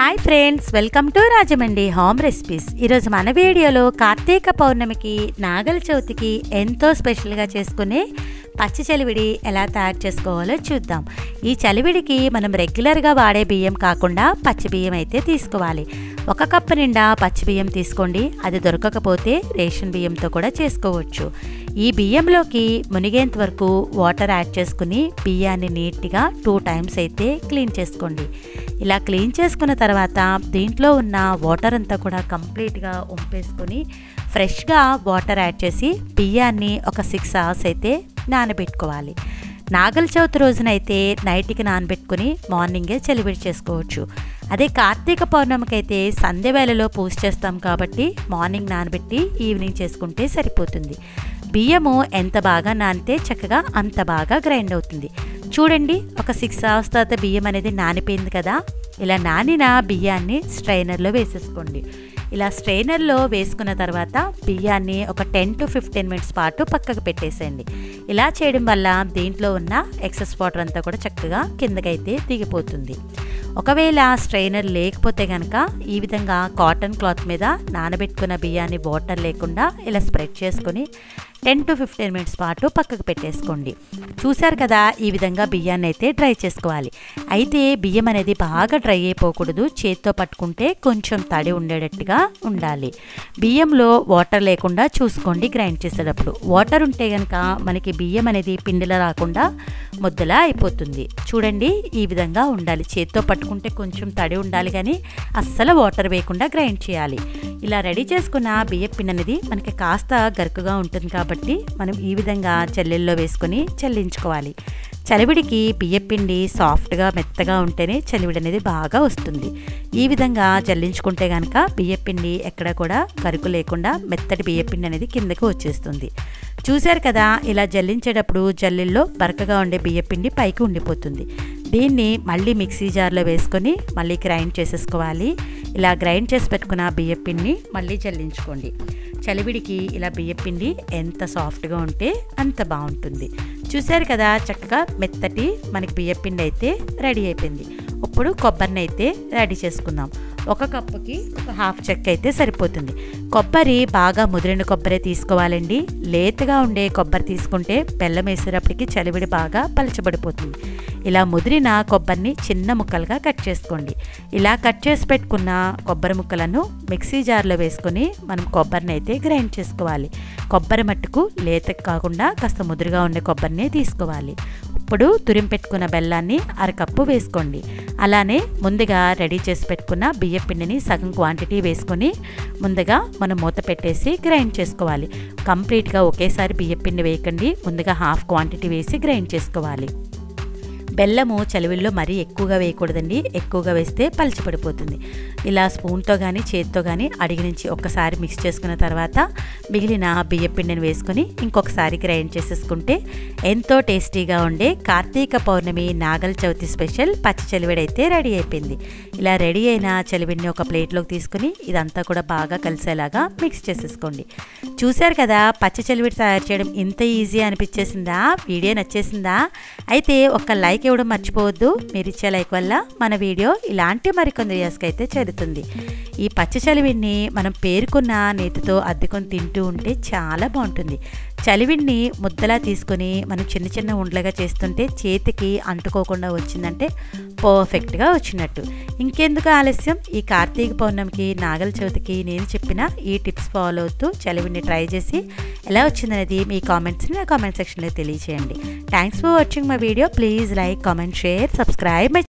hi friends welcome to Rajahmundry home recipes ఈరోజు మన వీడియోలో కార్తీక పౌర్ణమికి నాగల చవితికి ఎంతో స్పెషల్గా చేసుకునే పచ్చి చలివిడి ఎలా తయారు చేసుకోవాలో చూద్దాం ఈ చలివిడికి మనం రెగ్యులర్గా వాడే బియ్యం కాకుండా పచ్చి బియ్యం అయితే తీసుకోవాలి ఒక కప్పు నిండా పచ్చి బియ్యం తీసుకోండి అది దొరకకపోతే రేషన్ బియ్యంతో కూడా చేసుకోవచ్చు ఈ బియ్యంలోకి మునిగేంత వరకు వాటర్ యాడ్ చేసుకుని బియ్యాన్ని నీట్గా టూ టైమ్స్ అయితే క్లీన్ చేసుకోండి ఇలా క్లీన్ చేసుకున్న తర్వాత దీంట్లో ఉన్న వాటర్ అంతా కూడా కంప్లీట్గా ఉంపేసుకొని ఫ్రెష్గా వాటర్ యాడ్ చేసి బియ్యాన్ని ఒక సిక్స్ అవర్స్ అయితే నానబెట్టుకోవాలి నాగల చవితి రోజునైతే నైట్కి నానబెట్టుకుని మార్నింగే చలివిడి చేసుకోవచ్చు అదే కార్తీక పౌర్ణమికి అయితే సంధ్య వేళలో పూజ చేస్తాం కాబట్టి మార్నింగ్ నానబెట్టి ఈవినింగ్ చేసుకుంటే సరిపోతుంది బియ్యము ఎంత బాగా నానితే చక్కగా అంత బాగా గ్రైండ్ అవుతుంది చూడండి ఒక సిక్స్ అవర్స్ తర్వాత బియ్యం అనేది నానిపోయింది కదా ఇలా నానిన బియ్యాన్ని స్ట్రైనర్లో వేసేసుకోండి ఇలా స్ట్రైనర్లో వేసుకున్న తర్వాత బియ్యాన్ని ఒక టెన్ టు ఫిఫ్టీన్ మినిట్స్ పాటు పక్కకు పెట్టేసేయండి ఇలా చేయడం వల్ల దీంట్లో ఉన్న ఎక్సెస్ వాటర్ అంతా కూడా చక్కగా కిందకైతే దిగిపోతుంది ఒకవేళ స్ట్రైనర్ లేకపోతే కనుక ఈ విధంగా కాటన్ క్లాత్ మీద నానబెట్టుకున్న బియ్యాన్ని వాటర్ లేకుండా ఇలా స్ప్రెడ్ చేసుకొని టెన్ టు ఫిఫ్టీన్ మినిట్స్ పాటు పక్కకు పెట్టేసుకోండి చూశారు కదా ఈ విధంగా బియ్యాన్ని అయితే డ్రై చేసుకోవాలి అయితే బియ్యం అనేది బాగా డ్రై అయిపోకూడదు చేత్తో పట్టుకుంటే కొంచెం తడి ఉండేటట్టుగా ఉండాలి బియ్యంలో వాటర్ లేకుండా చూసుకోండి గ్రైండ్ చేసేటప్పుడు వాటర్ ఉంటే కనుక మనకి బియ్యం అనేది పిండిలా రాకుండా ముద్దలా అయిపోతుంది చూడండి ఈ విధంగా ఉండాలి చేత్తో పట్టుకుంటే కొంచెం తడి ఉండాలి కానీ అస్సలు వాటర్ వేయకుండా గ్రైండ్ చేయాలి ఇలా రెడీ చేసుకున్న బియ్యం పిండి అనేది మనకి కాస్త గరుకుగా ఉంటుంది కాబట్టి మనం ఈ విధంగా చెల్లెల్లో వేసుకొని చల్లించుకోవాలి చలివిడికి బియ్యపిండి సాఫ్ట్గా మెత్తగా ఉంటేనే చలివిడి అనేది బాగా వస్తుంది ఈ విధంగా జల్లించుకుంటే కనుక బియ్యపిండి ఎక్కడ కూడా కరుకు లేకుండా మెత్తటి బియ్యపిండి అనేది కిందకు వచ్చేస్తుంది చూశారు కదా ఇలా జల్లించేటప్పుడు జల్లిల్లో బరకగా ఉండే బియ్యపిండి పైకి ఉండిపోతుంది దీన్ని మళ్ళీ మిక్సీ జార్లో వేసుకొని మళ్ళీ గ్రైండ్ చేసేసుకోవాలి ఇలా గ్రైండ్ చేసి పెట్టుకున్న బియ్యపిండిని మళ్ళీ జల్లించుకోండి చలివిడికి ఇలా బియ్యపిండి ఎంత సాఫ్ట్గా ఉంటే అంత బాగుంటుంది చూశారు కదా చక్కగా మెత్తటి మనకి బియ్యపిండి అయితే రెడీ అయిపోయింది ఇప్పుడు కొబ్బరిని అయితే రెడీ చేసుకుందాం ఒక కప్పుకి ఒక హాఫ్ చెక్క అయితే సరిపోతుంది కొబ్బరి బాగా ముదిరిన కొబ్బరి తీసుకోవాలండి లేతగా ఉండే కొబ్బరి తీసుకుంటే బెల్లం వేసేటప్పటికి చలివిడి బాగా పలచబడిపోతుంది ఇలా ముదిరిన కొబ్బరిని చిన్న ముక్కలుగా కట్ చేసుకోండి ఇలా కట్ చేసి పెట్టుకున్న కొబ్బరి ముక్కలను మిక్సీ జార్లో వేసుకొని మనం కొబ్బరిని అయితే గ్రైండ్ చేసుకోవాలి కొబ్బరి మట్టుకు లేత కాకుండా కాస్త ముదురుగా ఉండే కొబ్బరిని తీసుకోవాలి ఇప్పుడు తురిం పెట్టుకున్న బెల్లాన్ని అరకప్పు వేసుకోండి అలానే ముందుగా రెడీ చేసి పెట్టుకున్న బియ్య పిండిని సగం క్వాంటిటీ వేసుకొని ముందుగా మనం మూత పెట్టేసి గ్రైండ్ చేసుకోవాలి కంప్లీట్గా ఒకేసారి బియ్య పిండి వేయకండి ముందుగా హాఫ్ క్వాంటిటీ వేసి గ్రైండ్ చేసుకోవాలి బెల్లము చలివిల్లో మరీ ఎక్కువగా వేయకూడదండి ఎక్కువగా వేస్తే పలిచిపడిపోతుంది ఇలా స్పూన్తో కానీ చేతితో కానీ అడిగి నుంచి ఒక్కసారి మిక్స్ చేసుకున్న తర్వాత మిగిలిన బియ్య పిండిని వేసుకొని ఇంకొకసారి గ్రైండ్ చేసేసుకుంటే ఎంతో టేస్టీగా ఉండే కార్తీక పౌర్ణమి నాగల చవితి స్పెషల్ పచ్చి చలివిడి అయితే రెడీ అయిపోయింది ఇలా రెడీ అయిన చలివిడిని ఒక ప్లేట్లోకి తీసుకుని ఇదంతా కూడా బాగా కలిసేలాగా మిక్స్ చేసేసుకోండి చూశారు కదా పచ్చి చలివిడి తయారు చేయడం ఇంత ఈజీ అనిపించేసిందా వీడియో నచ్చేసిందా అయితే ఒక లైక్ ఇవ్వడం మర్చిపోవద్దు మీరు ఇచ్చే లైక్ వల్ల మన వీడియో ఇలాంటి మరికొంది వీడియోస్కి అయితే చేరుతుంది ఈ పచ్చి చలివిడిని మనం పేరుకున్న నేతితో అద్దెకొని తింటూ ఉంటే చాలా బాగుంటుంది చలివిడిని ముద్దలా తీసుకొని మనం చిన్న చిన్న ఉండలుగా చేస్తుంటే చేతికి అంటుకోకుండా వచ్చిందంటే పర్ఫెక్ట్గా వచ్చినట్టు ఇంకెందుకు ఆలస్యం ఈ కార్తీక పౌర్ణమికి నాగల చవితికి నేను చెప్పిన ఈ టిప్స్ ఫాలో అవుతూ చలివిడిని ట్రై చేసి ఎలా వచ్చిందనేది మీ కామెంట్స్ని నా కామెంట్ సెక్షన్లో తెలియచేయండి thanks for watching my video please like comment share subscribe my